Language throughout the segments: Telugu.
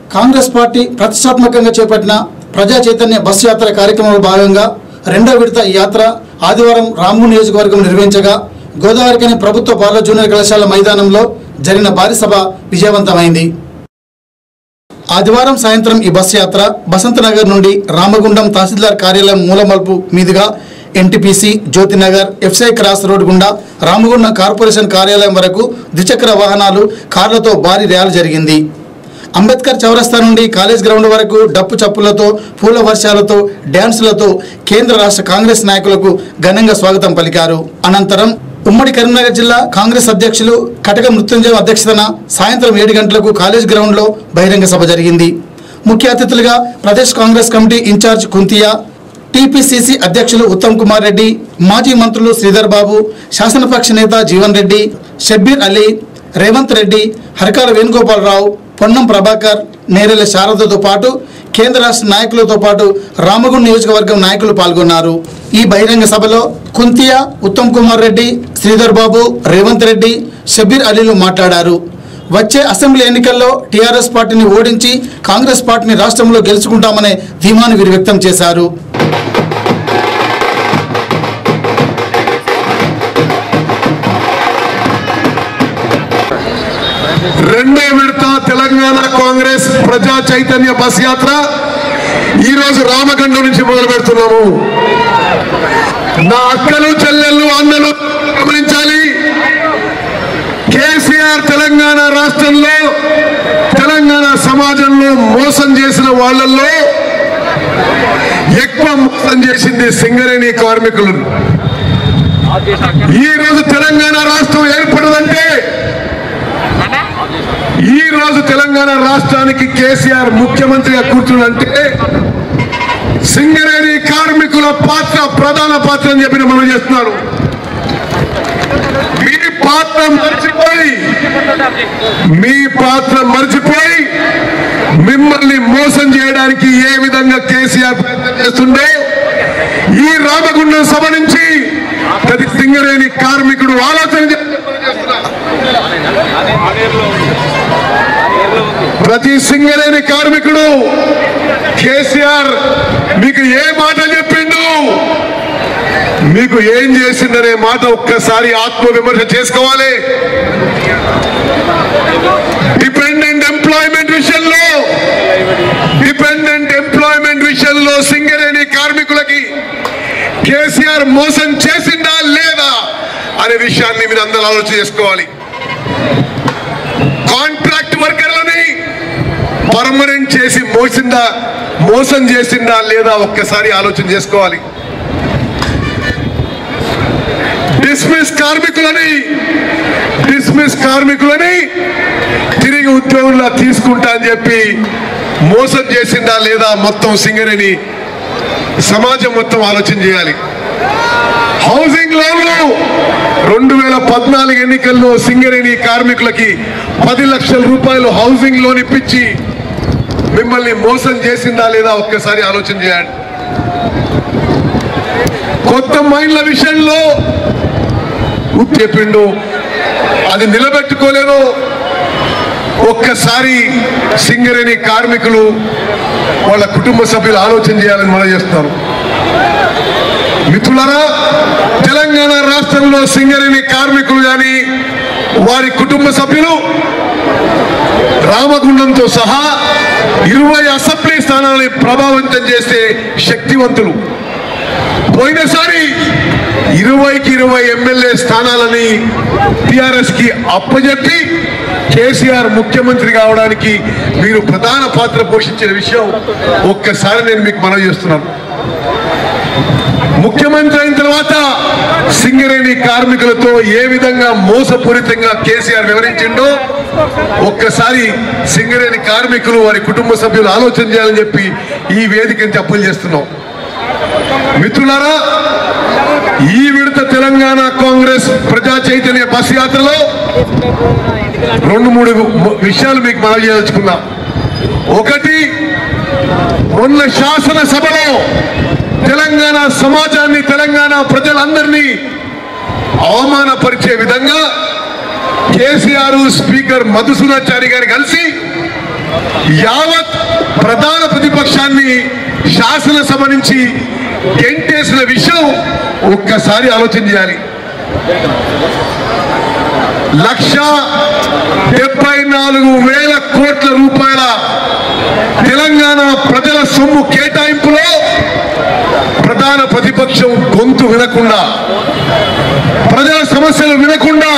కాంగ్రెస్ పార్టీ ప్రతిష్టాత్మకంగా చేపట్టిన ప్రజా చైతన్య బస్సు యాత్ర కార్యక్రమంలో భాగంగా రెండో విడత ఈ యాత్ర ఆదివారం రాము నియోజకవర్గం నిర్వహించగా గోదావరికని ప్రభుత్వ బాల జూనియర్ కళాశాల మైదానంలో జరిగిన భారీ సభ విజయవంతమైంది ఆదివారం సాయంత్రం ఈ బస్సు యాత్ర బసంత్ నగర్ నుండి రామగుండం తహసీల్దార్ కార్యాలయం మూలమల్పు మీదుగా NTPC Jyothinagar FCI cross road గుండా రామగుండం కార్పొరేషన్ కార్యాలయం వరకు ద్విచక్ర వాహనాలు కార్లతో భారీ ర్యాలీ జరిగింది అంబేద్కర్ చౌరస్తా నుండి కాలేజ్ గ్రౌండ్ వరకు డప్పు చప్పులతో పూల వర్షాలతో డ్యాన్సులతో కేంద్ర రాష్ట్ర కాంగ్రెస్ నాయకులకు ఘనంగా స్వాగతం పలికారు అనంతరం ఉమ్మడి కరీంనగర్ జిల్లా కాంగ్రెస్ అధ్యక్షులు కటక మృత్యుంజయ అధ్యక్షతన సాయంత్రం ఏడు గంటలకు కాలేజ్ గ్రౌండ్లో బహిరంగ సభ జరిగింది ముఖ్య అతిథులుగా Pradesh Congress committee incharge Kuntia TPCC అధ్యక్షులు ఉత్తమ్ కుమార్ రెడ్డి మాజీ మంత్రులు శ్రీధర్ బాబు శాసనపక్ష నేత జీవన్ రెడ్డి షబ్బీర్ అలీ రేవంత్ రెడ్డి హరికాల వేణుగోపాలరావు పొన్నం ప్రభాకర్ నేరెల శారదతో పాటు కేంద్ర రాష్ట్ర నాయకులతో పాటు రామగుండ నియోజకవర్గం నాయకులు పాల్గొన్నారు ఈ బహిరంగ సభలో కుంతియా ఉత్తమ్ కుమార్ రెడ్డి శ్రీధర్ బాబు రేవంత్ రెడ్డి షబీర్ అలీలు మాట్లాడారు వచ్చే అసెంబ్లీ ఎన్నికల్లో టీఆర్ఎస్ పార్టీని ఓడించి కాంగ్రెస్ పార్టీని రాష్ట్రంలో గెలుచుకుంటామనే ధీమాను వీరు వ్యక్తం చేశారు రెండో విడత తెలంగాణ కాంగ్రెస్ ప్రజా చైతన్య బస్ యాత్ర ఈ రోజు రామగండం నుంచి మొదలు పెడుతున్నాము నా అక్కలు చెల్లెళ్ళు అన్నలు గమనించాలి కేసీఆర్ తెలంగాణ రాష్ట్రంలో తెలంగాణ సమాజంలో మోసం చేసిన వాళ్ళల్లో ఎక్కువ మోసం చేసింది సింగరేణి కార్మికులను ఈ రోజు తెలంగాణ రాష్ట్రం ఏర్పడదంటే ఈ రోజు తెలంగాణ రాష్ట్రానికి కేసీఆర్ ముఖ్యమంత్రిగా కూర్చున్నంటే సింగరేణి కార్మికుల పాత్ర ప్రధాన పాత్ర అని చెప్పి మనం చేస్తున్నాను మీ పాత్ర మర్చిపోయి మీ పాత్ర మర్చిపోయి మిమ్మల్ని మోసం చేయడానికి ఏ విధంగా కేసీఆర్ ప్రయత్నం చేస్తుండే ఈ రామగుండం సభ నుంచి ప్రతి సింగరేణి కార్మికుడు ఆలోచన చేయాలని మనం చేస్తున్నాం. ప్రతి సింగరేణి కార్మికుడు కేసీఆర్ మీకు ఏ మాట చెప్పిండు మీకు ఏం చేసిందనే మాట ఒక్కసారి ఆత్మ విమర్శ చేసుకోవాలి డిపెండెంట్ ఎంప్లాయ్మెంట్ విషయంలో డిపెండెంట్ ఎంప్లాయ్మెంట్ విషయంలో సింగరేణి కార్మికులకి కేసీఆర్ మోసం చేసిందా లేదా అనే విషయాన్ని మీరు అందరూ ఆలోచన చేసుకోవాలి కాంట్రాక్ట్ వర్కర్లని పర్మనెంట్ చేసి మోసిందా మోసం చేసిందా లేదా ఒక్కసారి ఆలోచన చేసుకోవాలి డిస్మిస్ కార్మికులని డిస్మిస్ కార్మికులని తిరిగి ఉద్యోగంలో తీసుకుంటా అని చెప్పి మోసం చేసిందా లేదా మొత్తం సింగరేణి సమాజం మొత్తం ఆలోచన చేయాలి హౌసింగ్ లోన్లు రెండు వేల పద్నాలుగు ఎన్నికల్లో సింగరేణి కార్మికులకి పది లక్షల రూపాయలు హౌసింగ్ లోన్ ఇప్పించి మిమ్మల్ని మోసం చేసిందా లేదా ఒక్కసారి ఆలోచన చేయండి కొత్త మైన్ల విషయంలో చెప్పిండు అది నిలబెట్టుకోలేను ఒక్కసారి సింగరేణి కార్మికులు వాళ్ళ కుటుంబ సభ్యులు ఆలోచన చేయాలని మనం చేస్తున్నారు మిత్రులారా తెలంగాణ రాష్ట్రంలో సింగరేణి కార్మికులు కానీ వారి కుటుంబ సభ్యులు రామగుండంతో సహా ఇరవై అసెంబ్లీ స్థానాలని ప్రభావితం చేసే శక్తివంతులు పోయినసారి ఇరవైకి ఇరవై ఎమ్మెల్యే స్థానాలని టిఆర్ఎస్ కి అప్పజెప్పి కేసీఆర్ ముఖ్యమంత్రి కావడానికి మీరు ప్రధాన పాత్ర పోషించిన విషయం ఒక్కసారి నేను మీకు మనవి చేస్తున్నాను ముఖ్యమంత్రి అయిన తర్వాత సింగరేణి కార్మికులతో ఏ విధంగా మోసపూరితంగా కేసీఆర్ వివరించిండో ఒక్కసారి సింగరేణి కార్మికులు వారి కుటుంబ సభ్యులు ఆలోచన చేయాలని చెప్పి ఈ వేదికని అప్పులు చేస్తున్నాం మిత్రులారా ఈ విడత తెలంగాణ కాంగ్రెస్ ప్రజా చైతన్య బస్ యాత్రలో రెండు మూడు విషయాలు మీకు మనవి చేయదలుచుకున్నా ఒకటి మొన్న శాసనసభలో తెలంగాణ సమాజాన్ని తెలంగాణ ప్రజలందరినీ అవమానపరిచే విధంగా కేసీఆర్ స్పీకర్ మధుసూనాచారి గారు కలిసి యావత్ ప్రధాన ప్రతిపక్షాన్ని శాసనసభ నుంచి గెంటేసిన విషయం ఒక్కసారి ఆలోచన చేయాలి లక్ష డెబ్బై నాలుగు వేల కోట్ల రూపాయల తెలంగాణ ప్రజల సొమ్ము కేటాయింపులో ప్రధాన ప్రతిపక్షం గొంతు వినకుండా ప్రజల సమస్యలు వినకుండా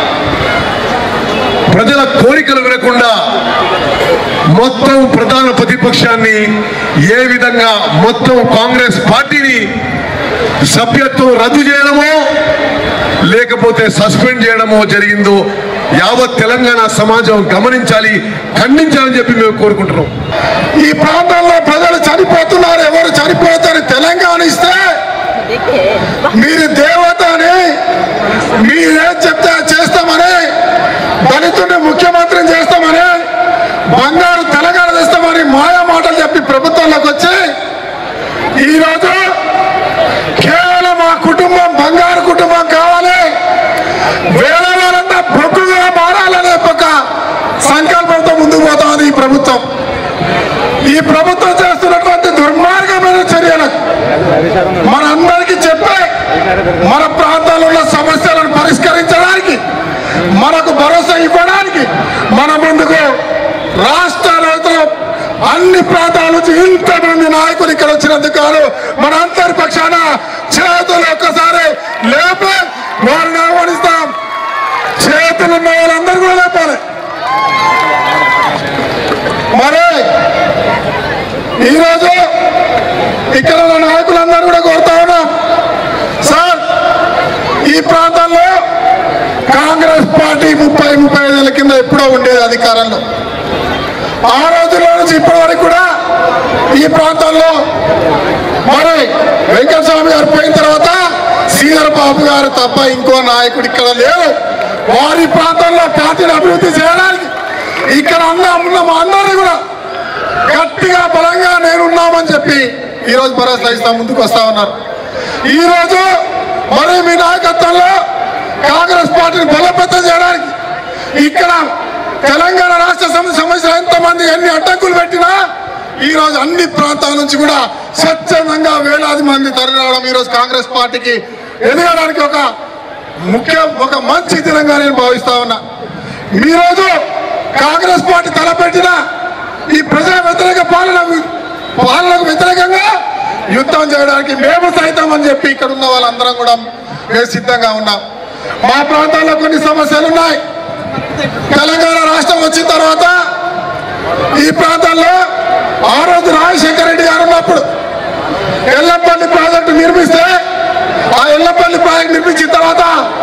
ప్రజల కోరికలు వినకుండా మొత్తం ప్రధాన ప్రతిపక్షాన్ని ఏ విధంగా మొత్తం కాంగ్రెస్ పార్టీని సభ్యత్వం రద్దు చేయడమో లేకపోతే సస్పెండ్ చేయడమో జరిగిందో యావత్ తెలంగాణ సమాజం గమనించాలి ఖండించాలని చెప్పి మేము కోరుకుంటున్నాం ఈ ప్రాంతంలో ప్రజలు చనిపోతున్నారు ఎవరు చనిపోతారు తెలంగాణ ఇస్తే మీరు దేవత అని మీరేం చెప్తే అది చేస్తామని దళితుడిని ముఖ్యమంత్రిని చేస్తామని బంగారు తెలంగాణ తెస్తామని మాయా మాటలు చెప్పి ప్రభుత్వంలోకి వచ్చి ఈరోజు కేవలం ఆ కుటుంబం బంగారు కుటుంబం కావాలి వేల వేలంతా బొగ్గుగా మారాలనే ఒక సంకల్పంతో ముందుకు పోతా ఉంది ఈ ప్రభుత్వం ఈ ప్రభుత్వం చేస్తున్నటువంటి దుర్మార్గమైన చర్యలకు మనందరికీ చెప్పే మన ప్రాంతాల్లో ఉన్న సమస్యలను పరిష్కరించడానికి మనకు భరోసా ఇవ్వడానికి మన ముందుకు రాష్ట్ర రైతులు అన్ని ప్రాంతాల నుంచి ఇంతమంది నాయకులు ఇక్కడ వచ్చినందుకు గాను మన అందరి పక్షాన చేతులు ఒక్కసారి లేపే వారిని ఆహ్వానిస్తాం చేతులు ఉన్న వాళ్ళందరూ కూడా లేపాలి మరి ఈరోజు ఇక్కడ ఉన్న నాయకులందరూ కూడా కోరుతా ఉన్నాం సార్ ఈ ప్రాంతంలో కాంగ్రెస్ పార్టీ ముప్పై ముప్పై ఐదేళ్ల కింద ఎప్పుడో ఉండేది అధికారంలో ఆ రోజుల్లో నుంచి ఇప్పటి వరకు కూడా ఈ ప్రాంతంలో మరి వెంకటస్వామి గారు పోయిన తర్వాత శ్రీధర్ బాబు గారు తప్ప ఇంకో నాయకుడు ఇక్కడ లేరు వారి ప్రాంతంలో పార్టీని అభివృద్ధి చేయడానికి ఇక్కడ ఉన్న ఉన్న మా అందరినీ కూడా గట్టిగా బలంగా నేనున్నామని చెప్పి ఈరోజు భరోసా ఇస్తా ముందుకు వస్తా ఉన్నారు ఈరోజు మరి మీ నాయకత్వంలో కాంగ్రెస్ పార్టీని బలోపేతం చేయడానికి ఇక్కడ తెలంగాణ రాష్ట్ర సమితి సమస్య ఎంతమంది ఎన్ని అడ్డంకులు పెట్టినా ఈ రోజు అన్ని ప్రాంతాల నుంచి కూడా స్వచ్ఛందంగా వేలాది మంది తరలిరావడం ఈ రోజు కాంగ్రెస్ పార్టీకి ఎదగడానికి ఒక ముఖ్య ఒక మంచి దినంగా నేను భావిస్తా ఉన్నా ఈ రోజు కాంగ్రెస్ పార్టీ తలపెట్టిన ఈ ప్రజా వ్యతిరేక పాలన పాలనకు వ్యతిరేకంగా యుద్ధం చేయడానికి మేము సైతం అని చెప్పి ఇక్కడ ఉన్న వాళ్ళందరం కూడా మేము సిద్ధంగా ఉన్నాం మా ప్రాంతాల్లో కొన్ని సమస్యలు ఉన్నాయి తెలంగాణ రాష్ట్రం వచ్చిన తర్వాత ఈ ప్రాంతాల్లో ఆ రోజు రాజశేఖర రెడ్డి గారు ఉన్నప్పుడు ఎల్లంపల్లి ప్రాజెక్టు నిర్మిస్తే ఆ ఎల్లంపల్లి ప్రాజెక్టు నిర్మించిన తర్వాత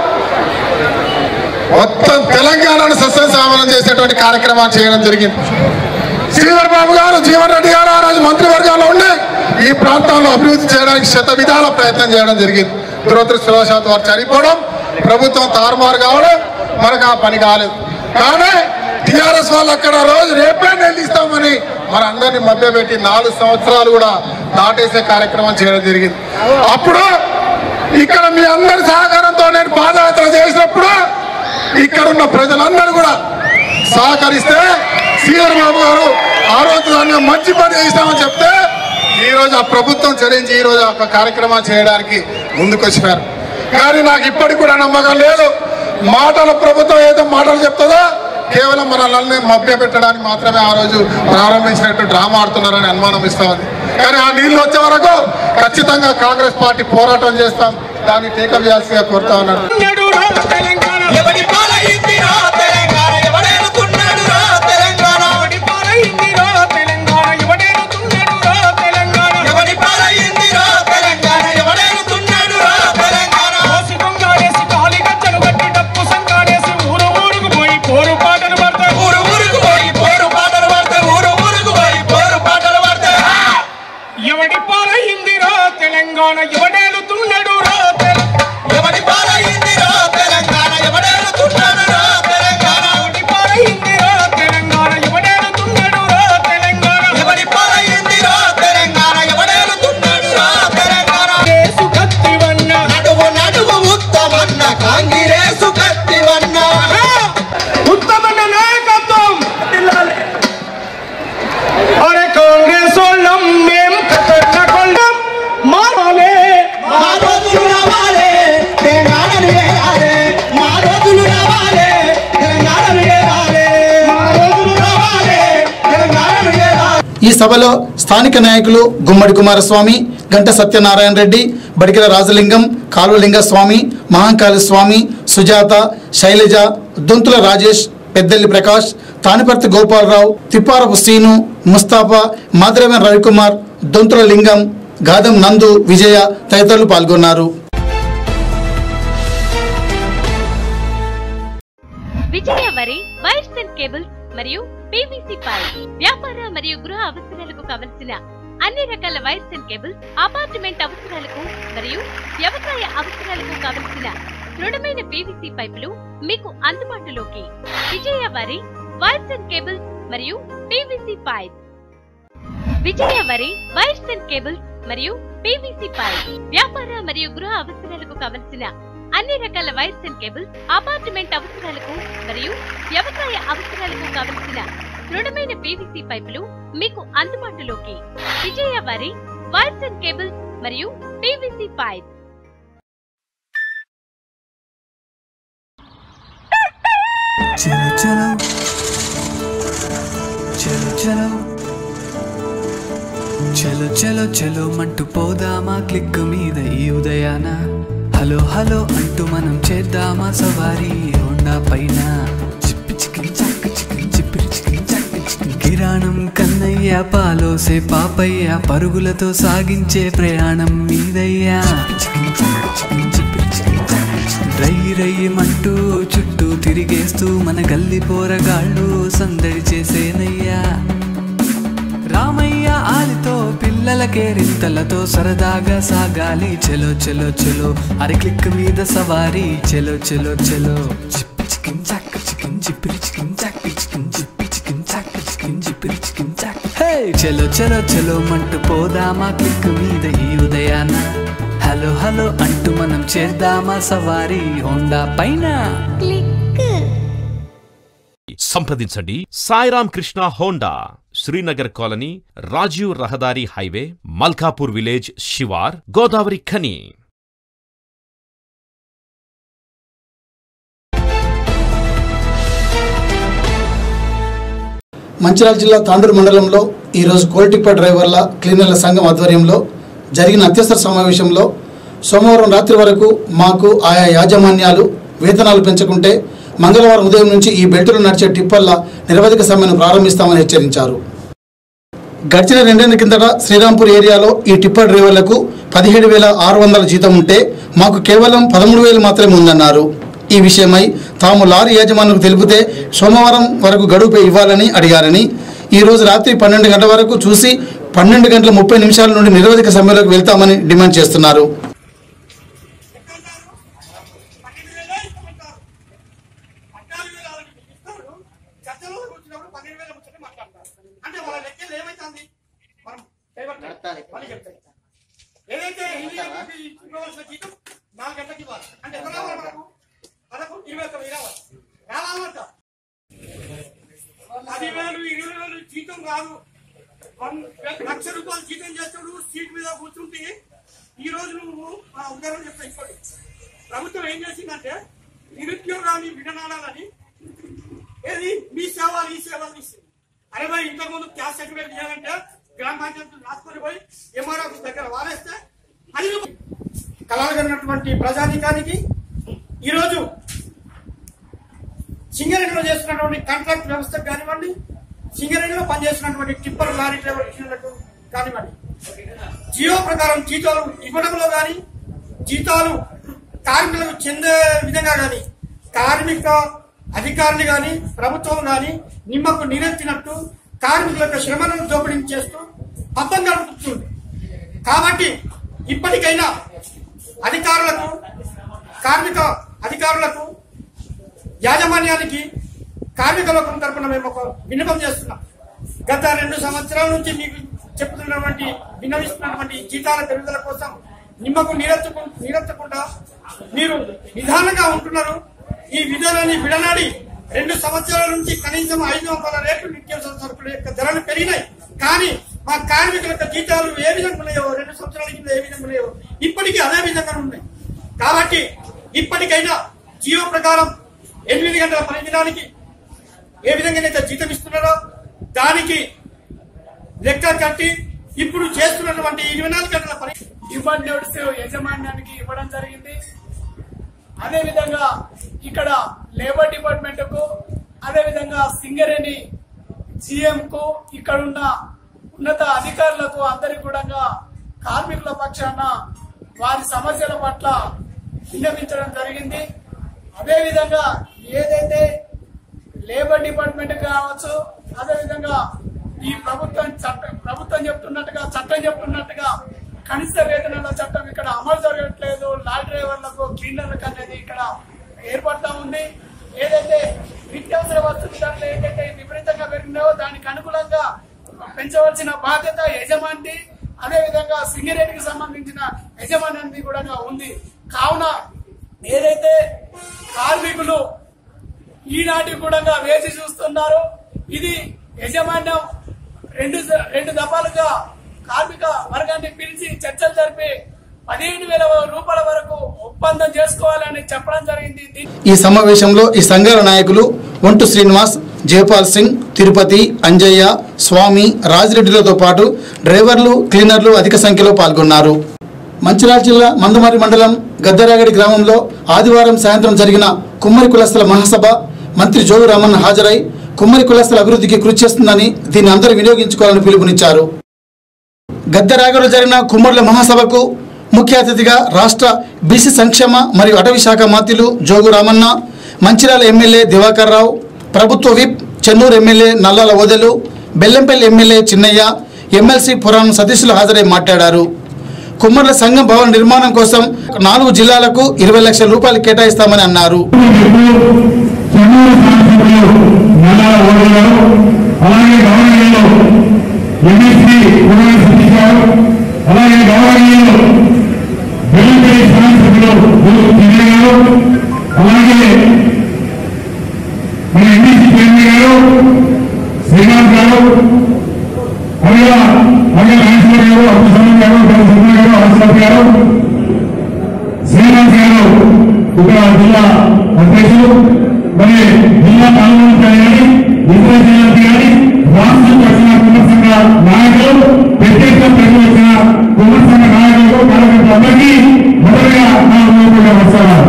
మొత్తం తెలంగాణను సస్యశ్యామలం చేసేటువంటి కార్యక్రమాలు చేయడం జరిగింది శ్రీధర్ బాబు గారు జీవన్ రెడ్డి గారు ఆ రోజు మంత్రివర్గంలో ఉండి ఈ ప్రాంతంలో అభివృద్ధి చేయడానికి శత విధాల ప్రయత్నం చేయడం జరిగింది దురదృష్టవశాత్తు వారు చనిపోవడం ప్రభుత్వం తారుమారు కావడం మనకు ఆ పని కాలేదు కానీ టిఆర్ఎస్ వాళ్ళు అక్కడ రోజు రేపే నిలిస్తామని మన అందరినీ మభ్యపెట్టి నాలుగు సంవత్సరాలు కూడా దాటేసే కార్యక్రమం చేయడం జరిగింది అప్పుడు ఇక్కడ మీ అందరి సహకారంతో నేను పాదయాత్ర చేసినప్పుడు ఇక్కడ ఉన్న ప్రజలందరూ కూడా సహకరిస్తే శ్రీధర్ బాబు గారు ఆ రోజు దాన్ని మంచి పని చేస్తామని చెప్తే ఈ రోజు ఆ ప్రభుత్వం చరించి ఈ రోజు ఒక కార్యక్రమాలు చేయడానికి ముందుకొచ్చినారు కానీ నాకు ఇప్పటికి కూడా నమ్మకం లేదు మాటల ప్రభుత్వం ఏదో మాటలు చెప్తుందో కేవలం మనల్ని మభ్య పెట్టడానికి మాత్రమే ఆ రోజు ప్రారంభించినట్టు డ్రామా ఆడుతున్నారని అనుమానం ఇస్తా ఉంది కానీ ఆ నీళ్లు వచ్చే వరకు ఖచ్చితంగా కాంగ్రెస్ పార్టీ పోరాటం చేస్తాం దాన్ని టేకప్ చేయాల్సిగా కోరుతా ఉన్నారు ఉన్నాడు రా తెలంగాణ ఎవరి పాలైంది రా తెలంగాణ ఎవడేలుతున్నాడు రా తెలంగాణ ఎవడి పాలైంది రా తెలంగాణ ఎవడేలుతున్నాడు రా తెలంగాణ ఎవరి పాలైంది రా తెలంగాణ ఎవడేలుతున్నాడు రా తెలంగాణ కోసి దొంగాడేసి కాలి గజ్జలు కట్టి డప్పు సంగాడేసి ఊరు ఊరుకు పోయి పోరు పాటలు పడతారు ఊరు ఊరుకు పోయి పోరు పాటలు పడితే ఊరు ఊరుకు పోయి పోరు పాటలు పడితే ఎవడి పాలైంది రా తెలంగాణ ఎవడేలుతున్నాడు రా తెలంగాణ ఎవరి పాలైంది రా తెలంగాణ ఈ సభలో స్థానిక నాయకులు గుమ్మడి కుమారస్వామి గంట సత్యనారాయణ రెడ్డి బడికెల రాజలింగం కాలువలింగ స్వామి మహాంకాళి స్వామి సుజాత శైలజ దొంతుల రాజేష్ పెద్దల్లి ప్రకాష్ తానిపర్తి గోపాలరావు తిప్పారపు శ్రీను ముస్తాఫా మాదిరమైన రవికుమార్ దొంతుల లింగం గాదం నందు విజయ తదితరులు పాల్గొన్నారు Vijaya Vari wires and cables మరియు పీవీసీ పైప్ వ్యాపార మరియు గృహ అవసరాలకు కావలసిన అన్ని రకాల వైర్స్ అండ్ కేబుల్స్ అపార్ట్మెంట్ అవసరాలకు మరియు వ్యవసాయ అవసరాలకు కావలసిన దృఢమైన పీవీసీ పైపులు మీకు అందుబాటులోకి Vijaya Vari wires and cables మరియు PVC pipe Vijaya Vari wires and cables మరియు పీవీసీ పైప్ వ్యాపార మరియు గృహ అవసరాలకు కావలసిన అన్ని రకాల వైర్స్ అండ్ కేబుల్స్ అపార్ట్మెంట్ అవసరాలకు మరియు వ్యవసాయ అవసరాలకు కావలసిన దృఢమైన పీవీసీ పైపులు మీకు అందుబాటులోకి Vijaya Vari wires and cables మరియు పీవీసీ పైప్ చలో చలో చలో చలో చలో చలో చలో మంటూ పోదామా క్లిక్ మీద ఈ ఉదయాన హలో హలో అంటూ మనం చేద్దామా సవారీ హోండా పైన చిప్పి చికిన్ చక్క చికిన్ చిప్పిరి చికిన్ చక్క చికిన్ కిరాణం కన్నయ్య పాలోసే పాపయ్య పరుగులతో సాగించే ప్రయాణం మీదయ్యా చికిన్ చక్క చికిన్ చిప్పిరి చికిన్ చక్క చికిన్ రై రయ్యమంటూ చుట్టూ తిరిగేస్తూ మన గల్లి పోరగాళ్ళు సందడి చేసేనయ్యా రామయ్య ఆలితో పిల్లలకే రింతలతో సరదాగా సాగాలి చెలో చెలో చెలో అరి క్లిక్ మీద సవారీ చెలో చెలో చెలో చిప్పి చికిన్ చాక్ చికిన్ చిప్పిరి చికిన్ చాక్ చికిన్ చిప్పి చికిన్ చాక్ చికిన్ చిప్పిరి చికిన్ చాక్ హే చెలో చెలో చెలో మంటూ పోదామా క్లిక్ మీద ఈ ఉదయాన హలో హలో అంటూ మనం చేద్దామా సవారీ హోండా పైన సంప్రదించండి సాయిరామ్ కృష్ణ హోండా శ్రీనగర్ కాలనీ రాజీవ్ రహదారి హైవే మల్కాపూర్ విలేజ్ శివార్ గోదావరి ఖని మంచిర్యాల జిల్లా తాండూరు మండలంలో ఈరోజు కోల్టిప్ప డ్రైవర్ల క్లీనర్ల సంఘం ఆధ్వర్యంలో జరిగిన అత్యవసర సమావేశంలో సోమవారం రాత్రి వరకు మాకు ఆయా యాజమాన్యాలు వేతనాలు పెంచకుంటే మంగళవారం ఉదయం నుంచి ఈ బెల్టులు నడిచే టిప్పర్ల నిరవధిక సమ్మెను ప్రారంభిస్తామని హెచ్చరించారు గడిచిన రెండేళ్ల కిందట శ్రీరాంపూర్ ఏరియాలో ఈ టిప్పర్ డ్రైవర్లకు పదిహేడు వేల ఆరు వందల జీతం ఉంటే మాకు కేవలం పదమూడు వేలు మాత్రమే ఉందన్నారు ఈ విషయమై తాము లారీ యాజమాన్యులకు తెలిపితే సోమవారం వరకు గడువు ఇవ్వాలని అడిగారని ఈ రోజు రాత్రి పన్నెండు గంటల వరకు చూసి పన్నెండు గంటల ముప్పై నిమిషాల నుండి నిరవధిక సమ్మెలోకి వెళ్తామని డిమాండ్ చేస్తున్నారు చర్చలో వచ్చినప్పుడు పన్నెండు వేల ముచ్చట మాట్లాడతారు అంటే వాళ్ళ లెక్కలు ఏమైతుంది మనం చేయబట్టాలి మళ్ళీ చెప్తాయి ఏదైతే హిందీ అభివృద్ధి ఇవ్వవలసిన జీతం నాలుగు గంటలకు ఇవ్వాలి అంటే ఎంత రావాలి మనకు మనకు ఇరవై ఒక్క వెయ్యి రావాలి రావాలంట పది వేలు ఇరవై వేలు జీతం రాదు వన్ లక్ష రూపాయలు జీతం చేస్తాడు సీట్ మీద కూర్చుంటే ఈ రోజు నువ్వు మా ఉదాహరణ చెప్తా ఇప్పటి ప్రభుత్వం ఏం చేసిందంటే నిరుద్యోగాన్ని విడనాడాలని ఏది మీ సేవలు ఈ సేవలు ఇస్తుంది అరే భాయ్ ఇంతకు ముందు క్యాస్ట్ సర్టిఫికేట్ చేయాలంటే గ్రామ పంచాయతీ రాసుకొని పోయి ఎంఆర్ఓ దగ్గర వారేస్తే అది కలగనటువంటి ప్రజానికానికి ఈరోజు సింగరేణిలో చేస్తున్నటువంటి కాంట్రాక్ట్ వ్యవస్థకు కానివ్వండి సింగరేణిలో పనిచేస్తున్నటువంటి టిప్పర్ లారీ డ్రైవర్ ఇచ్చినట్టు కానివ్వండి జియో ప్రకారం జీతాలు ఇవ్వడంలో కానీ జీతాలు కార్మికులకు చెందే విధంగా కానీ కార్మిక అధికారులు కానీ ప్రభుత్వం కానీ నిమ్మకు నీరెత్తినట్టు కార్మికుల యొక్క శ్రమలను దోపిడీ చేస్తూ పబ్బం గడుపుతుంది కాబట్టి ఇప్పటికైనా అధికారులకు కార్మిక అధికారులకు యాజమాన్యానికి కార్మిక లోకం తరపున మేము ఒక విన్నపం చేస్తున్నాం గత రెండు సంవత్సరాల నుంచి మీకు చెప్తున్నటువంటి విన్నవిస్తున్నటువంటి జీతాల పెరుగుదల కోసం నిమ్మకు నీరెత్తకు నీరెత్తకుండా మీరు నిదానంగా ఉంటున్నారు ఈ విధానాన్ని విడనాడి రెండు సంవత్సరాల నుంచి కనీసం ఐదు వందల రేట్లు నిత్యావసర సరుకుల యొక్క ధరలు పెరిగినాయి కానీ మా కార్మికుల యొక్క జీతాలు ఏ విధంగా ఉన్నాయో రెండు సంవత్సరాల కింద ఏ విధంగా ఉన్నాయో ఇప్పటికీ అదే విధంగా ఉన్నాయి కాబట్టి ఇప్పటికైనా జియో ప్రకారం ఎనిమిది గంటల పని దినానికి ఏ విధంగానైతే జీతం ఇస్తున్నారో దానికి లెక్క కట్టి ఇప్పుడు చేస్తున్నటువంటి ఇరవై నాలుగు గంటల పని డిమాండ్ నోట్స్ యజమాన్యానికి ఇవ్వడం జరిగింది అదే విధంగా ఇక్కడ లేబర్ డిపార్ట్మెంట్ కు అదే విధంగా సింగరేణి జిఎం కు ఇక్కడ ఉన్న ఉన్నత అధికారులకు అందరికి కూడా కార్మికుల పక్షాన వారి సమస్యల పట్ల విన్నవించడం జరిగింది అదే విధంగా ఏదైతే లేబర్ డిపార్ట్మెంట్ కావచ్చు అదే విధంగా ఈ ప్రభుత్వం చట్టం ప్రభుత్వం చెప్తున్నట్టుగా చట్టం చెప్తున్నట్టుగా కనిష్ట వేతనాల చట్టం ఇక్కడ అమలు జరగట్లేదు లారీ డ్రైవర్లకు క్లీనర్లకు అనేది ఇక్కడ ఏర్పడతా ఉంది ఏదైతే నిత్యావసర వస్తువుల ధరలు ఏదైతే విపరీతంగా పెరిగినాయో దానికి అనుగుణంగా పెంచవలసిన బాధ్యత యజమాని అదే విధంగా సింగరేణికి సంబంధించిన యజమాని కూడా ఉంది కావున ఏదైతే కార్మికులు ఈనాటి కూడా వేచి చూస్తున్నారు ఇది యజమాన్యం రెండు రెండు దఫాలుగా కార్మిక వర్గాన్ని పిలిచి చర్చలు జరిపి పదిహేను వేల రూపాయల వరకు ఒప్పందం చేసుకోవాలని చెప్పడం జరిగింది దీన్ని ఈ సమావేశంలో ఈ సంఘాల నాయకులు ఒంటు శ్రీనివాస్ జయపాల్ సింగ్ తిరుపతి అంజయ్య స్వామి రాజిరెడ్డిలతో పాటు డ్రైవర్లు క్లీనర్లు అధిక సంఖ్యలో పాల్గొన్నారు మంచిర్యాల జిల్లా మందమరి మండలం గద్దరాగడి గ్రామంలో ఆదివారం సాయంత్రం జరిగిన కుమ్మరి కులస్తుల మహాసభ మంత్రి జోగు రామన్ హాజరై కుమ్మరి కులస్తుల అభివృద్ధికి కృషి చేస్తుందని దీన్ని అందరూ వినియోగించుకోవాలని పిలుపునిచ్చారు గద్దరాగలో జరిగిన కుమ్మరుల మహాసభకు ముఖ్య అతిథిగా రాష్ట్ర బీసీ సంక్షేమ మరియు అటవీ శాఖ మంత్రులు జోగు రామన్న మంచిర్యాల ఎమ్మెల్యే దివాకర్ రావు ప్రభుత్వ whip Chennur MLA Nallala Odelu Bellampalli MLA Chinnaiah MLC Puranam సతీష్లు హాజరై మాట్లాడారు కుమ్మర్ల సంఘం భవన నిర్మాణం కోసం నాలుగు జిల్లాలకు ఇరవై లక్షల రూపాయలు కేటాయిస్తామని అన్నారు అలాగే గవర్నీయులు ఎంఎస్సీ కుమార్ సతీష్ గారు అలాగే గవర్నీయులు వెల్లంపల్లి శాసనసభ్యులు గురు చిన్నయ్య గారు అలాగే మన ఎంఎస్సీ చైర్మన్ గారు శ్రీనివాస్ గారు అలాగే అలాగే రాజేశ్వర గారు అబ్దుల్ గారు సుబ్రహ్మ గారు అశ్వత్ గారు శ్రీనివాస్ గారు ఇక్కడ జిల్లా అధ్యక్షులు మరి జిల్లా పాల్గొనడానికి కానీ ఇతర జిల్లాలకు కానీ రాష్ట్రం వచ్చిన కుమార్ సంఘ నాయకులు ప్రత్యేక ప్రజలు వచ్చిన కుమార్ సంఘ నాయకులకు కార్యకర్తలందరికీ మొదటిగా నా హృదయపూర్వక నమస్కారాలు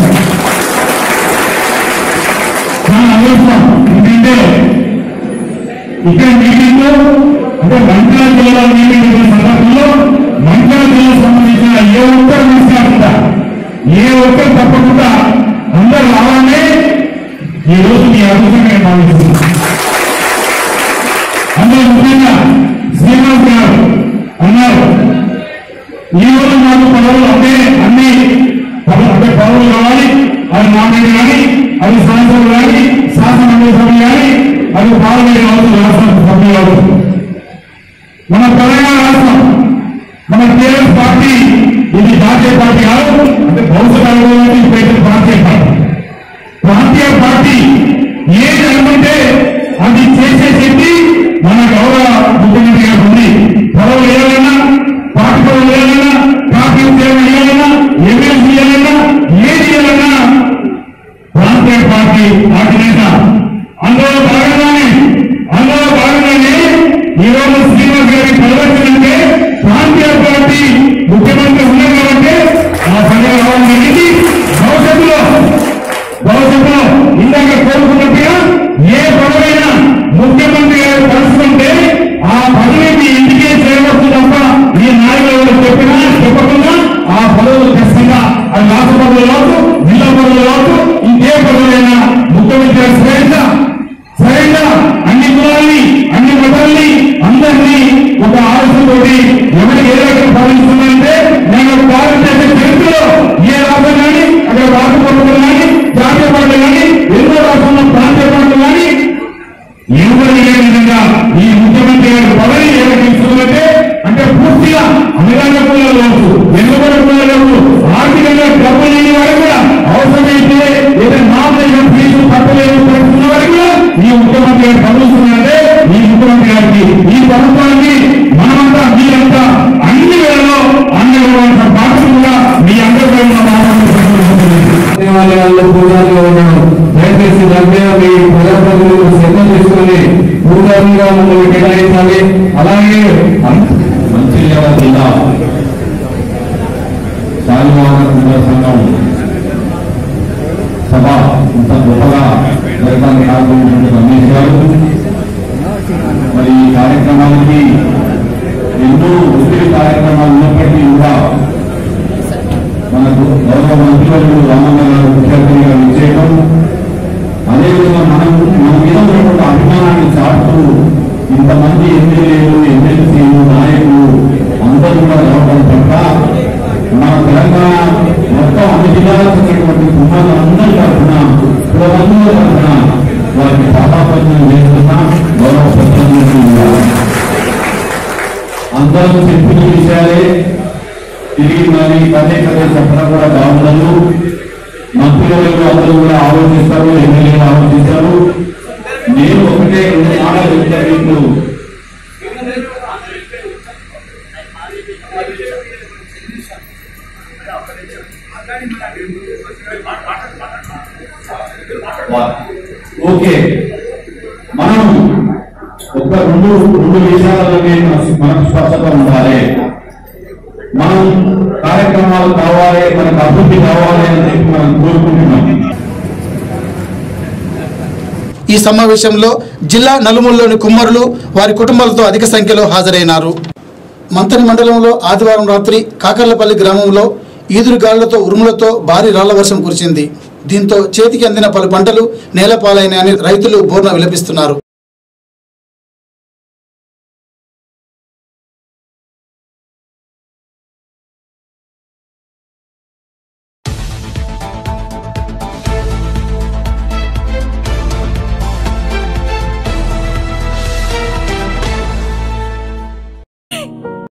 చాలా అదృష్టం ఎందుకంటే ఇక్కడ మీటింగ్ లో అంటే మంత్రాల జిల్లా మీటింగ్ జరిగిన సందర్భంలో మంత్రాల జిల్లా సంబంధించిన ఏ ఒక్కరు మిస్ కాకుండా ఏ ఒక్కరు తప్పకుండా అందరూ రావాలనే ఈ రోజు మీ అదృష్టంగా నేను భావిస్తున్నాను అందులో ముఖ్యంగా శ్రీనివాస్ గారు అన్నారు ఈ రోజు మాకు పదవులు అంటే అన్ని పదవులు అంటే పదవులు కావాలి అది నామినేట్ కానీ అది శాసనసభ కానీ శాసన మండలి సభ్యులు కానీ అది పార్లమెంట్ కావచ్చు రాష్ట్ర సభ్యులు కావచ్చు మన తెలంగాణ రాష్ట్రం మన టీఆర్ఎస్ పార్టీ ఇది జాతీయ పార్టీ కాదు అంటే భవిష్యత్ అనుభవానికి ఇప్పుడైతే ప్రాంతీయ పార్టీ ప్రాంతీయ పార్టీ ఏది అనుకుంటే అది చేసే శక్తి మన గౌరవ ముఖ్యమంత్రి గారు ఉంది పదవులు ఏదైనా పార్టీ పదవులు ఏదైనా పార్టీ ఉద్యోగం ఏదైనా ఎమ్మెల్సీ ఏదైనా ఏది ఏదైనా ప్రాంతీయ పార్టీ పార్టీ నేత అందులో భాగంగానే అందులో భాగంగానే ఈ రోజు శ్రీనివాస్ గారి పరివర్తన అంటే ప్రాంతీయ పార్టీ ముఖ్యమంత్రి ఉన్నారు కాబట్టి ఆ సంఘం రావడం జరిగింది భవిష్యత్తులో భవిష్యత్తులో ఇందాక కోరుకున్నట్టుగా ఏ పదవైనా ముఖ్యమంత్రి గారు కలుసుకుంటే ఆ పదవి మీ ఇంటికే చేరవచ్చు తప్ప మీ నాయకులు ఎవరు చెప్పినా చెప్పకుండా ఆ పదవులు ఖచ్చితంగా అది రాష్ట్ర పదవులు కావచ్చు జిల్లా పదవులు కావచ్చు ఇంకే పదవులైనా ముఖ్యమంత్రి గారు స్వేచ్ఛ స్వయంగా అన్ని కులాల్ని అన్ని మతాల్ని అందరినీ ఒక ఆలోచనతోటి ఎవరికి ఏ రకంగా పాలిస్తున్నారంటే నేను భారతదేశ చరిత్రలో ఏ రాష్ట్రం కానీ అక్కడ రాష్ట్ర ప్రభుత్వం కానీ జాతీయ పార్టీ కానీ ఎన్నో రాష్ట్రంలో ప్రాంతీయ పార్టీ కానీ ఎవరు లేని విధంగా ఈ ముఖ్యమంత్రి గారి పదవి ఎవరికి ఇస్తుందంటే అంటే పూర్తిగా అమెరికా కులాలు కావచ్చు వెనుకబడి కులాలు కావచ్చు ఆర్థికంగా డబ్బు లేని వారు కూడా అవసరమైతే ఏదైనా నామినేషన్ ఫీజు కట్టలేని పరిస్థితున్న వారికి కూడా ఈ ముఖ్యమంత్రి గారు పదవుతున్నారంటే ఈ ముఖ్యమంత్రి గారికి ఈ ప్రభుత్వానికి మనమంతా మీరంతా అన్ని వేళలో అన్ని ఇవ్వాల్సిన బాధ్యత కూడా మీ అందరికీ దేవాలయాల్లో పూజారులు ఉన్నాం దయచేసి దగ్గర మీ ప్రజాప్రతినిధులు శ్రద్ధ తీసుకొని భూదారులుగా మమ్మల్ని కేటాయించాలి అలాగే మంచిర్యాల జిల్లా శాలివాహన కుంభ సంఘం సభ ఇంత గొప్పగా జరగాలని ఆలోచించిన రమేష్ గారు మరి ఈ కార్యక్రమానికి ఎన్నో ఒత్తిడి కార్యక్రమాలు ఉన్నప్పటికీ కూడా మనకు గౌరవ మంత్రివర్యులు రామన్న గారు ముఖ్య అతిథిగా విచ్చేయడం అదేవిధంగా మనం మన మీద ఉన్నటువంటి అభిమానాన్ని చాటుతూ ఇంతమంది ఎమ్మెల్యేలు ఎమ్మెల్సీలు నాయకులు అందరూ కూడా రావడం పట్ల మన తెలంగాణ మొత్తం అన్ని జిల్లాలకు ఉన్నటువంటి కుటుంబాలు అందరి తరఫున కులబంధువుల తరఫున వారికి పాదాపత్యం చేస్తున్న గౌరవ ప్రతినిధులు ఉన్నారు. అందరం చెప్పిన విషయాలే తిరిగి మరి పదే పదే చెప్పడం కూడా బాగుండదు మంత్రులు అందరూ కూడా ఆలోచిస్తారు ఎమ్మెల్యేలు ఆలోచిస్తారు నేను ఒకటే రెండు మాటలు చెప్తాను మీకు ఓకే మనం ఒక రెండు రెండు విషయాలలోనే మనకు- మనకు స్పష్టత ఉండాలి మనం కార్యక్రమాలు కావాలి మనకు అభివృద్ధి కావాలి అని చెప్పి మనం కోరుకుంటున్నాం ఈ సమావేశంలో జిల్లా నలుమూలలోని కుమ్మరులు వారి కుటుంబాలతో అధిక సంఖ్యలో హాజరైనారు మంతని మండలంలో ఆదివారం రాత్రి కాకర్లపల్లి గ్రామంలో ఈదురుగాళ్లతో ఉరుములతో భారీ రాళ్ల వర్షం కురిసింది దీంతో చేతికి అందిన పలు పంటలు నేలపాలైనాయని రైతులు బోర్న విలపిస్తున్నారు